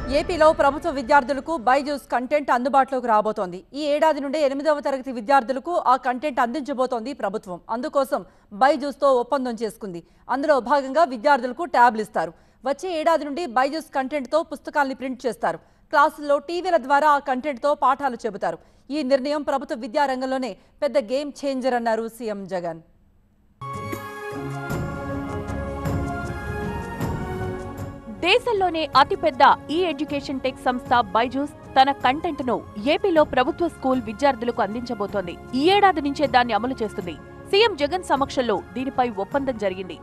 ఏపీలో ప్రభుత్వ విద్యార్థులకు బైజూస్ కంటెంట్ అందుబాటులోకి రాబోతోంది ఈ ఏడాది నుండే ఎనిమిదవ తరగతి విద్యార్థులకు ఆ కంటెంట్ అందించబోతోంది ప్రభుత్వం అందుకోసం బైజూస్తో ఒప్పందం చేసుకుంది అందులో భాగంగా విద్యార్థులకు ట్యాబ్లు ఇస్తారు వచ్చే ఏడాది నుండి బైజూస్ కంటెంట్తో పుస్తకాల్ని ప్రింట్ చేస్తారు క్లాసుల్లో టీవీల ద్వారా ఆ కంటెంట్తో పాఠాలు చెబుతారు ఈ నిర్ణయం ప్రభుత్వ విద్యారంగంలోనే పెద్ద గేమ్ చేంజర్ అన్నారు సీఎం జగన్ దేశంలోనే అతిపెద్ద ఈ ఎడ్యుకేషన్ టెక్ సంస్థ బైజూస్ తన కంటెంట్ ను ఏపీలో ప్రభుత్వ స్కూల్ విద్యార్థులకు అందించబోతోంది ఈ ఏడాది నుంచే దాన్ని అమలు చేస్తుంది సీఎం జగన్ సమక్షంలో దీనిపై ఒప్పందం జరిగింది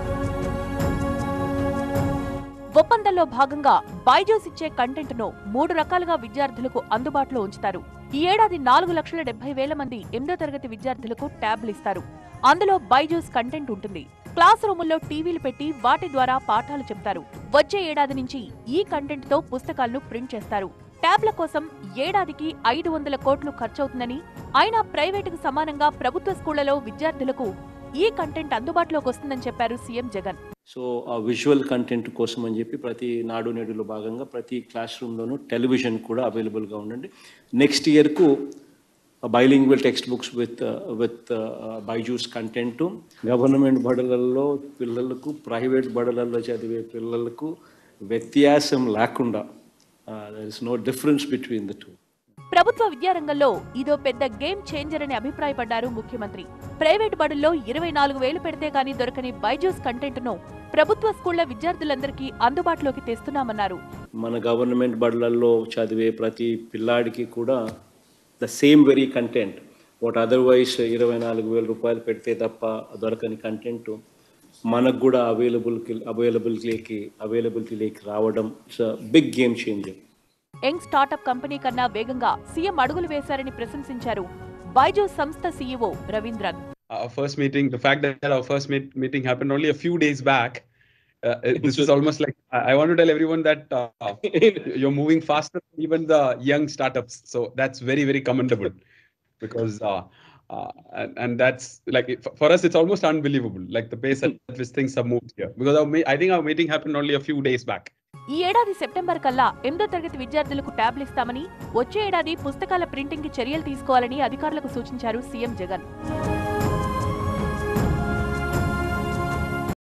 ఒప్పందంలో భాగంగా బైజూస్ ఇచ్చే కంటెంట్ ను మూడు రకాలుగా విద్యార్థులకు అందుబాటులో ఉంచుతారు ఈ ఏడాది నాలుగు లక్షల డెబ్బై వేల మంది ఎనిమిదో తరగతి విద్యార్థులకు ట్యాబ్లు ఇస్తారు అందులో బైజూస్ కంటెంట్ ఉంటుంది క్లాస్ రూముల్లో టీవీలు పెట్టి వాటి ద్వారా పాఠాలు చెప్తారు వచ్చే ఏడాది నుంచి ఈ కంటెంట్ తో పుస్తకాలను ప్రింట్ చేస్తారు ట్యాబ్ల కోసం ఏడాదికి ఐదు వందల కోట్లు ఖర్చవుతుందని అయినా ప్రైవేటుకు సమానంగా ప్రభుత్వ స్కూళ్లలో విద్యార్థులకు ఈ కంటెంట్ అందుబాటులోకి వస్తుందని చెప్పారు సీఎం జగన్ సో ఆ విజువల్ కంటెంట్ కోసం అని చెప్పి ప్రతి నాడు నేడులో భాగంగా ప్రతి క్లాస్ రూమ్లోనూ టెలివిజన్ కూడా అవైలబుల్గా ఉండండి నెక్స్ట్ ఇయర్కు bilingual text books with with Byju's content government బడులలో పిల్లలకు ప్రైవేట్ బడులలో చదివే పిల్లలకు వ్యత్యాసం లేకుండా there is no difference between the two ప్రభుత్వ విద్యారంగంలో ఇదో పెద్ద గేమ్ చేంజర్ అని అభిప్రాయపడ్డారు ముఖ్యమంత్రి ప్రైవేట్ బడుల్లో ఇరవై నాలుగు వేలు పెడితే కానీ దొరకని బైజూస్ కంటెంట్ ను ప్రభుత్వ స్కూళ్ల విద్యార్థులందరికీ అందుబాటులోకి తెస్తున్నామన్నారు మన గవర్నమెంట్ బడులలో చదివే ప్రతి పిల్లాడికి కూడా the same very content what otherwise ఇరవై నాలుగు వేల రూపాయలు పెడితే తప్ప దొరకని కంటెంట్ మనకు కూడా అవైలబుల్కి అవైలబిలిటీకి అవైలబిలిటీలోకి రావడం it's big game changer young startup company కన్నా వేగంగా సీఎం అడుగులు వేశారని ప్రశంసించారు బైజూస్ సంస్థ CEO Raveendran our first meeting, the fact that our first meet, meeting happened only a few days back, uh, it- this is almost like I, I want to tell everyone that uh, you're moving faster than even the young startups. So that's very, very commendable because, uh, uh, and, and that's like it- for us, it's almost unbelievable, like the pace at which things have moved here. Because our, me- I think our meeting happened only a few days back. ఈ ఏడాది September కల్లా ఎనిమిదో తరగతి విద్యార్థులకు ట్యాబ్లు ఇస్తామని వచ్చే ఏడాది పుస్తకాల ప్రింటింగ్ కి చర్యలు తీసుకోవాలని అధికారులకు సూచించారు సీఎం జగన్